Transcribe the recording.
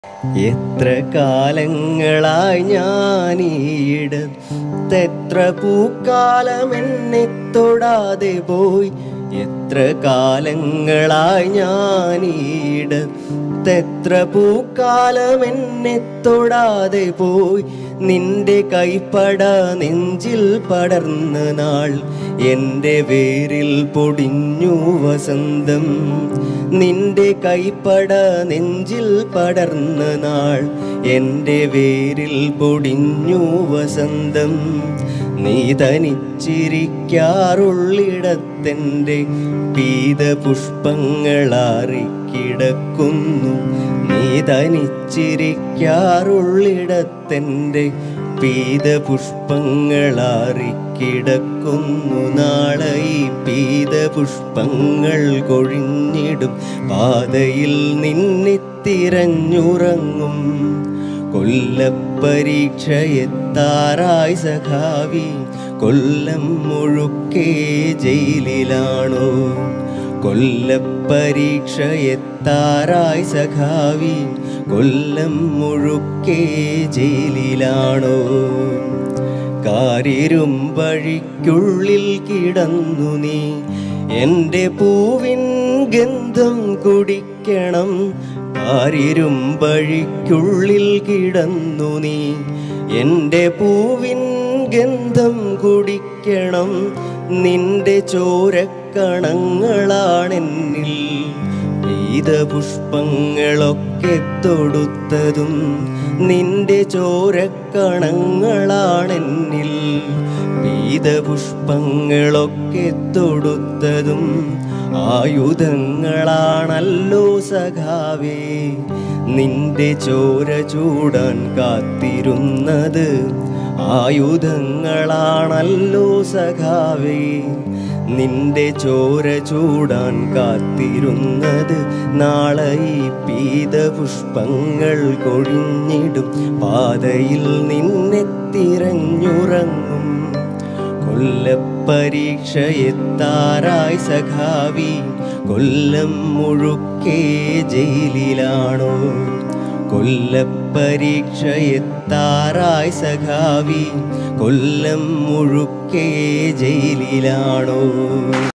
എത്ര കാലങ്ങളായി ഞാനീയിടത്തെത്ര പൂക്കാലം എന്നെ തൊടാതെ പോയി എത്ര കാലങ്ങളായി ഞാനീയിടത്തെത്ര പൂക്കാലം എന്നെ തൊടാതെ പോയി നിന്റെ കൈപ്പട നെഞ്ചിൽ പടർന്ന നാൾ എൻ്റെ വേരിൽ പൊടിഞ്ഞു വസന്തം നിന്റെ കൈപ്പട നെഞ്ചിൽ പടർന്ന നാൾ എൻ്റെ വേരിൽ പൊടിഞ്ഞു വസന്തം നീ തനിച്ചിരിക്കാറുള്ളിടത്തെൻ്റെ പീതപുഷ്പങ്ങളാറിക്കിടക്കുന്നു നീ തനിച്ചിരിക്കാറുള്ളിടത്തെൻ്റെ പീതപുഷ്പങ്ങളാറിക്കിടക്കുന്നു നാളെ ഈ പീതപുഷ്പങ്ങൾ കൊഴിഞ്ഞിടും പാതയിൽ നിന്നെ തിരഞ്ഞുറങ്ങും കൊല്ലപ്പരീക്ഷ എത്താറായി സഖാവി കൊല്ലം മുഴുക്കേ ജയിലിലാണോ കൊല്ലപ്പരീക്ഷ എത്താറായി സഖാവി കൊല്ലം മുഴുക്കേ ജയിലിലാണോ കാരിരും വഴിക്കുള്ളിൽ കിടന്നു നീ എൻ്റെ പൂവിൻ ഗന്ധം കുടിക്കണം കാരിരും വഴിക്കുള്ളിൽ കിടന്നു നീ എൻ്റെ പൂവിൻ ഗന്ധം കുടിക്കണം നിന്റെ ചോരക്കണങ്ങളാണെന്നിൽ പുഷ്പങ്ങളൊക്കെ തൊടുത്തതും നിന്റെ ചോരക്കണങ്ങളാണെന്നിൽ പുഷ്പങ്ങളൊക്കെ തൊടുത്തതും ആയുധങ്ങളാണല്ലോ സഖാവേ നിന്റെ ചോര ചൂടാൻ കാത്തിരുന്നത് ആയുധങ്ങളാണല്ലോ സഖാവേ നിന്റെ ചോര ചൂടാൻ കാത്തിരുന്നത് നാളെ ഈ പീതപുഷ്പങ്ങൾ കൊഴിഞ്ഞിടും പാതയിൽ നിന്നെ തിരഞ്ഞുറങ്ങും കൊല്ലപ്പരീക്ഷ എത്താറായി സഖാവി കൊല്ലം മുഴുക്കേ ജയിലിലാണോ കൊല്ലപ്പരീക്ഷ എത്താറായി സഖാവി കൊല്ലം മുഴുക്കേ ജയിലിലാണോ